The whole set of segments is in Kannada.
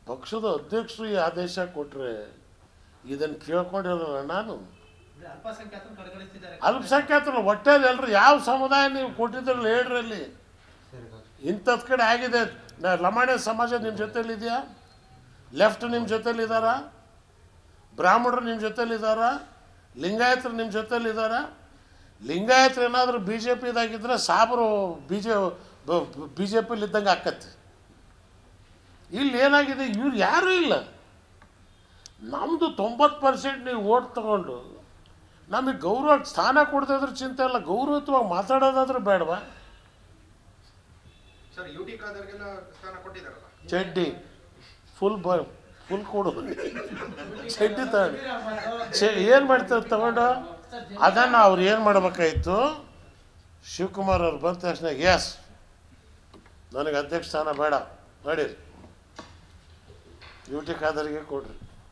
ಪಕ್ಷದ ಅಧ್ಯಕ್ಷರು ಈ ಆದೇಶ ಕೊಟ್ಟರೆ ಇದನ್ನು ಕೇಳ್ಕೊಂಡಿರಲ್ಲ ನಾನು ಅಂದ್ರೆ ಅಲ್ಪಸಂಖ್ಯಾತರು ಕಡೆಗಣಿಸ್ತಿದ್ದಾರೆ ಅಲ್ಪಸಂಖ್ಯಾತರು ಹೊಟ್ಟೆಲಿ ಎಲ್ಲರೂ ಯಾವ ಸಮುದಾಯ ನೀವು ಕೊಟ್ಟಿದ್ರಲ್ಲ ಹೇಳ್ರಲ್ಲಿ ಇಂಥದ್ದು ಕಡೆ ಆಗಿದೆ ನ- ಲಮಾಣಿ ಸಮಾಜ ನಿಮ್ಮ ಜೊತೆಲಿ ಇದೆಯಾ ಲೆಫ್ಟ್ ನಿಮ್ಮ ಜೊತೆಲಿ ಇದ್ದಾರಾ ಬ್ರಾಹ್ಮಣರು ನಿಮ್ಮ ಜೊತೆಲಿ ಇದ್ದಾರಾ ಲಿಂಗಾಯತರು ನಿಮ್ಮ ಜೊತೆಲಿ ಇದ್ದಾರಾ ಲಿಂಗಾಯತರು ಏನಾದರೂ ಬಿ ಜೆ ಪಿದಾಗಿದ್ದರೆ ಸಾಬರು ಬಿ ಜೆ ಬಿ ಜೆ ಪಿಲಿ ಇದ್ದಂಗೆ ಆಕತ್ತೆ ಇಲ್ಲಿ ಏನಾಗಿದೆ ಇವ್ರು ಯಾರೂ ಇಲ್ಲ ನಮ್ಮದು ತೊಂಬತ್ತು ಪರ್ಸೆಂಟ್ ನೀವು ಓಟ್ ತಗೊಂಡು ನಮಗೆ ಗೌರವ ಸ್ಥಾನ ಕೊಡ್ತಿದ್ರೆ ಚಿಂತೆ ಇಲ್ಲ ಗೌರವಯುತವಾಗಿ ಮಾತಾಡೋದಾದ್ರೂ ಬೇಡವಾ ಸರ್ ಯು ಟಿ ಖಾದರ್ಗೆಲ್ಲ ಸ್ಥಾನ ಕೊಟ್ಟಿದ್ದಾರಲ್ಲ ಚಡ್ಡಿ ಫುಲ್ ಬ ಫುಲ್ ಕೊಡು ಚಡ್ಡಿ ತಗೊಂಡು ಚೆ ಏನು ಮಾಡ್ತಾರೆ ತಗೊಂಡು ಅದನ್ನು ಅವ್ರು ಏನು ಮಾಡ್ಬೇಕಾಯ್ತು ಶಿವಕುಮಾರ್ ಅವ್ರು ಬಂದ ತಕ್ಷಣ ಎಸ್ ನನಗೆ ಅಧ್ಯಕ್ಷ ಸ್ಥಾನ ಬೇಡ ನಡೀರಿ ಯು ಟಿ ಖಾದರ್ಗೆ ಕೊಡ್ರಿ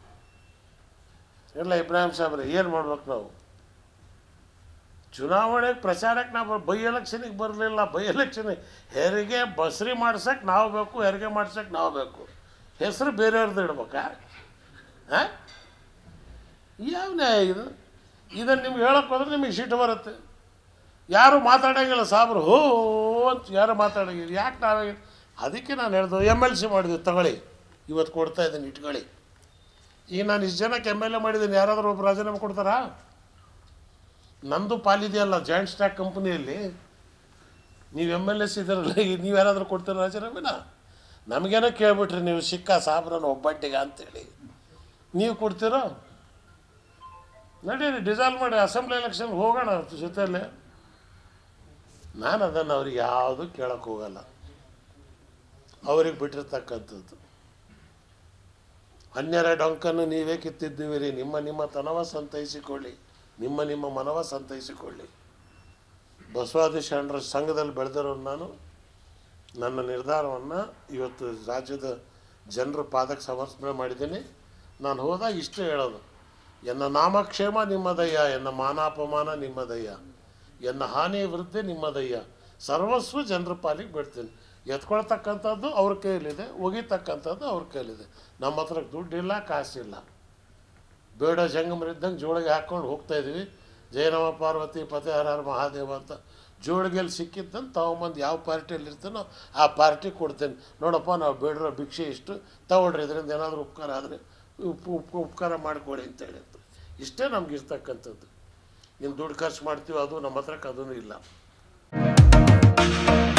ಇಲ್ಲ ಇಬ್ರಾಹಿಂ ಸಾಹೇಬ್ರೆ ಏನು ಮಾಡ್ಬೇಕು ನಾವು ಚುನಾವಣೆಗೆ ಪ್ರಚಾರಕ್ಕೆ ನಾವು ಬೈ ಎಲೆಕ್ಷನಿಗೆ ಬರಲಿಲ್ಲ ಬೈ ಎಲೆಕ್ಷನಿಗೆ ಹೆರಿಗೆ ಬಸ್ರಿ ಮಾಡ್ಸಕ್ಕೆ ನಾವು ಬೇಕು ಹೆರಿಗೆ ಮಾಡ್ಸಕ್ಕೆ ನಾವು ಬೇಕು ಹೆಸರು ಬೇರೆಯವ್ರದ್ದು ಇಡ್ಬೇಕಾ ಹಾಂ ಯಾವ ನ್ಯಾಯ ಇದು ಇದನ್ನು ನಿಮ್ಗೆ ಹೇಳಕ್ಕೆ ಹೋದ್ರೆ ನಿಮಗೆ ಸಿಟ್ಟು ಬರುತ್ತೆ ಯಾರು ಮಾತಾಡೋಂಗಿಲ್ಲ ಸಾಬ್ರು ಹೋ ಅಂತ ಯಾರು ಮಾತಾಡೋಂಗಿಲ್ಲ ಯಾಕೆ ನಾವೇ ಅದಕ್ಕೆ ನಾನು ಹೇಳ್ದು ಎಮ್ ಎಲ್ ಸಿ ಮಾಡಿದ್ವಿ ತಗೊಳ್ಳಿ ಇವತ್ತು ಕೊಡ್ತಾ ಇದ್ದೀನಿ ಇಟ್ಕೊಳ್ಳಿ ಈಗ ನಾನು ಇಷ್ಟು ಜನಕ್ಕೆ ಎಮ್ ಎಲ್ ಎ ಮಾಡಿದ್ದೀನಿ ಯಾರಾದರೂ ಒಬ್ಬರು ರಾಜೀನಾಮೆ ಕೊಡ್ತಾರಾ ನಂದು ಪಾಲಿದೆಯಲ್ಲ ಜಾಯಿಂಟ್ ಸ್ಟಾಕ್ ಕಂಪ್ನಿಯಲ್ಲಿ ನೀವು ಎಮ್ ಎಲ್ ಎಸ್ ಇದ್ದೀರಲ್ಲ ಈಗ ನೀವು ಯಾರಾದರೂ ಕೊಡ್ತೀರ ರಾಜೀನಾಮೆನ ನಮಗೇನೋ ಕೇಳ್ಬಿಟ್ರಿ ನೀವು ಸಿಕ್ಕ ಸಾಬ್ರನ್ನ ಒಬ್ಬಟ್ಟಿಗೆ ಅಂತೇಳಿ ನೀವು ಕೊಡ್ತೀರೋ ನಡೀರಿ ಡಿಸಾಲ್ವ್ ಮಾಡಿ ಅಸೆಂಬ್ಲಿ ಎಲೆಕ್ಷನ್ ಹೋಗೋಣ ಜೊತೆಯಲ್ಲಿ ನಾನು ಅದನ್ನು ಅವ್ರಿಗೆ ಯಾವುದು ಕೇಳಕ್ಕೆ ಹೋಗಲ್ಲ ಅವ್ರಿಗೆ ಬಿಟ್ಟಿರ್ತಕ್ಕಂಥದ್ದು ಅನ್ಯರ ಡೊಂಕನ್ನು ನೀವೇ ಕಿತ್ತಿದ್ದೀವಿರಿ ನಿಮ್ಮ ನಿಮ್ಮ ತನವ ಸಂತೈಸಿಕೊಳ್ಳಿ ನಿಮ್ಮ ನಿಮ್ಮ ಮನವ ಸಂತೈಸಿಕೊಳ್ಳಿ ಬಸವಾದಿ ಶರಣರ ಸಂಘದಲ್ಲಿ ಬೆಳೆದಿರೋನು ನಾನು ನನ್ನ ನಿರ್ಧಾರವನ್ನು ಇವತ್ತು ರಾಜ್ಯದ ಜನರ ಪಾದಕ್ಕೆ ಸಮರ್ಪಣೆ ಮಾಡಿದ್ದೀನಿ ನಾನು ಹೋದಾಗ ಇಷ್ಟೇ ಹೇಳೋದು ಎನ್ನ ನಾಮಕ್ಷೇಮ ನಿಮ್ಮದಯ್ಯ ಎನ್ನ ಮಾನಾಪಮಾನ ನಿಮ್ಮದಯ್ಯ ಎನ್ನ ಹಾನಿ ವೃದ್ಧಿ ನಿಮ್ಮದಯ್ಯ ಸರ್ವಸ್ವ ಜನರ ಪಾಲಿಗೆ ಬಿಡ್ತೀನಿ ಎತ್ಕೊಳ್ತಕ್ಕಂಥದ್ದು ಅವ್ರ ಕೈಯಲ್ಲಿದೆ ಒಗಿತಕ್ಕಂಥದ್ದು ಅವ್ರ ಕೈಯಲ್ಲಿದೆ ನಮ್ಮ ಹತ್ರ ದುಡ್ಡಿಲ್ಲ ಕಾಸಿಲ್ಲ ಬೇಡ ಜಂಗಮರಿದ್ದಂಗೆ ಜೋಳಿಗೆ ಹಾಕ್ಕೊಂಡು ಹೋಗ್ತಾ ಇದ್ವಿ ಜಯನವ ಪಾರ್ವತಿ ಪತಿ ಹರ ಹರ ಮಹಾದೇವ ಅಂತ ಜೋಳಿಗೆಯಲ್ಲಿ ಸಿಕ್ಕಿದ್ದಂತ ತಗೊಂಬಂದು ಯಾವ ಪಾರ್ಟಿಯಲ್ಲಿ ಇರ್ತಾನೋ ಆ ಪಾರ್ಟಿ ಕೊಡ್ತೇನೆ ನೋಡಪ್ಪ ನಾವು ಬೇಡರೋ ಭಿಕ್ಷೆ ಇಷ್ಟು ತಗೊಳ್ರಿ ಇದರಿಂದ ಏನಾದರೂ ಉಪಕಾರ ಆದರೆ ಉಪ್ ಉಪ್ ಉಪಕಾರ ಮಾಡಿಕೊಡಿ ಅಂತ ಹೇಳಿತ್ತು ಇಷ್ಟೇ ನಮ್ಗೆ ಇರ್ತಕ್ಕಂಥದ್ದು ಇನ್ನು ದುಡ್ಡು ಖರ್ಚು ಮಾಡ್ತೀವಿ ಅದು ನಮ್ಮ ಹತ್ರಕ್ಕೆ ಅದೂ ಇಲ್ಲ